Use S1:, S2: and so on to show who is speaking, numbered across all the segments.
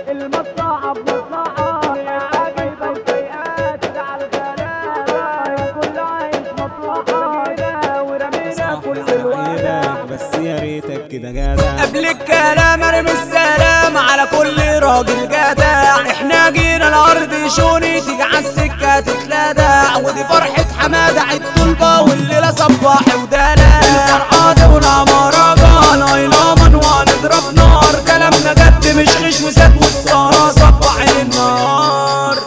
S1: المصلحة بمصلحة يا عاجبة وسيئات على الغلابة كل عايش مصلحة ورمينا كل الورق
S2: بس يا ريتك كده جدع
S3: قبل الكلام ارمي السلام على كل راجل جدع احنا جينا الارض شوني تيجي على السكه تتلدع ودي فرحه حماده عيد طلبه والليله صباح ودلع الفرحه دولة مهرجان ايلاما وهنضرب نار كلامنا جد مش غش وساد والسهره صباح النار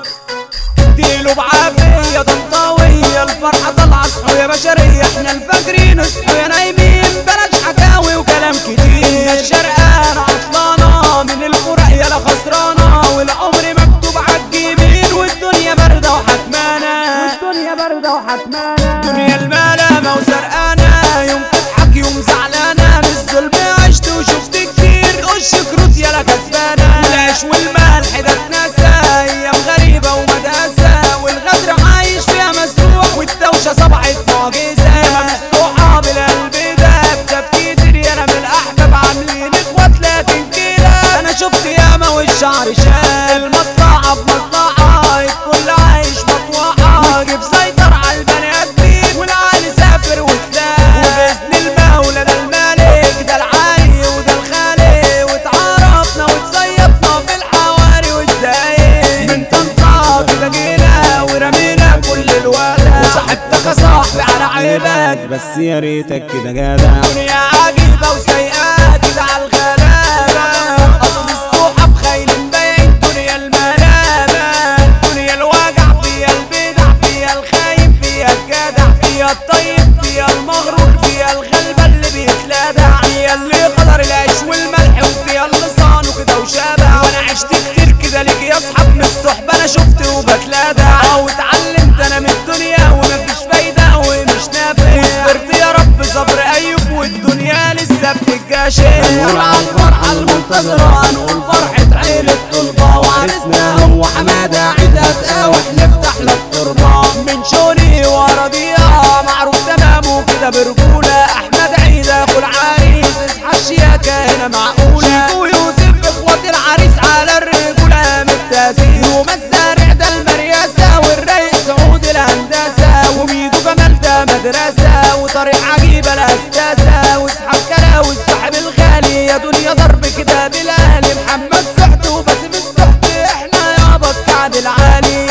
S3: اديله بعافية ضنطاوية الفرحة طالعة اصحوا يا بشرية احنا الفجرين اصحوا يا نايمين بلاش حكاوي وكلام كتير الشرقانة عطلانة من الفرق يا لا خسرانة والعمر مكتوب عالجبين والدنيا باردة وحكمانة
S1: الدنيا باردة وحتمانة
S3: دنيا الملامة وسرقانة يوم تضحك يوم زعلانة للظلم عشت وشفت كتير قش كروت يالا كسبانة والعيش والملح ده اتنسى ايام غريبة ومدرسة والغدر عايش فيها مسروح والدوشة صبحت معجزة ياما من الصحاب القلب داب داب كتير يانا من الاحباب عاملين اخوات لكن كده انا شفت ياما والشعر شاب المصلحة بمصلحة الكل عايش مطوعة جيب سيطر على البني ادمين والعالي سافر وتلاقى وباذن المولى ده الملك ده العالي وده الخالق واتعرفنا وتصيفنا في الحواري والزايد من طنطا كده جينا ورمينا كل الولد وصاحبتك يا صاحبي على عيبك
S2: بس يا ريتك كده جدع
S3: دنيا عجيبة وسيئة كده على الغلابة أصل الصحاب خايل مبين دنيا الملامة دنيا الوجع فيها البدع فيها الخايب فيها الجدع فيها الطيب فيها المغرور فيها الغلبة اللي بيتلدع فيها اللي قدر العيش والملح وفيها اللي صانه كده وشبع وانا عشت كتير كده ليك يا اصحاب من الصحبة انا شفت وبتلدع اه واتعلمت انا من الدنيا ومفيش فايدة ومش نافع وصبرت يا رب صبر ايوب والدنيا لسه بتتجاشع هنقول على الفرحة المنتظرة هنقول فرحة عيلة طلبة وعرسنا هو حمادة عيدها تقاوح نفتح لك تربة من شوني وراضيها معروف تمام وكده برجولة احمد عيد اخو العريس اصحى الشياكة هنا معقولة شيكو يوسف اخوات العريس على الرجولة متاسين ومزارع ده المرياسة والرايق سعود الهندسة وميدو جمال ده مدرسة وطريق عجيبة الاستاذة واصحاب كلاوي صاحب الغالي يا دنيا ضرب كده بالاهلي محمد سعد وباسم السعد احنا يابا الكعد العالي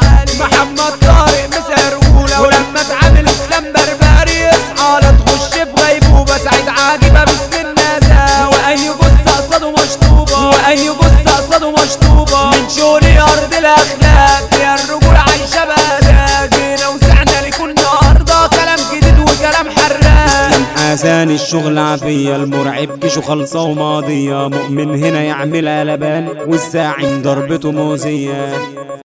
S3: محمد طارق مسهر اولى ولما اتعامل اسلام بربري اصحى لا تخش في غيبوبه سعيد عاجبه باسم النازه واي جثه قصاده مشطوبه واي جثه قصاده مشطوبه من شوني ارض الاخلاق يا الرجول عايشه بهدى جينا وسعنا لكل النهارده كلام جديد وكلام حراق
S2: حسن الشغل عافية المرعب كيشو خلصة وماضية مؤمن هنا يعمل قلبان والزاعم ضربته موزية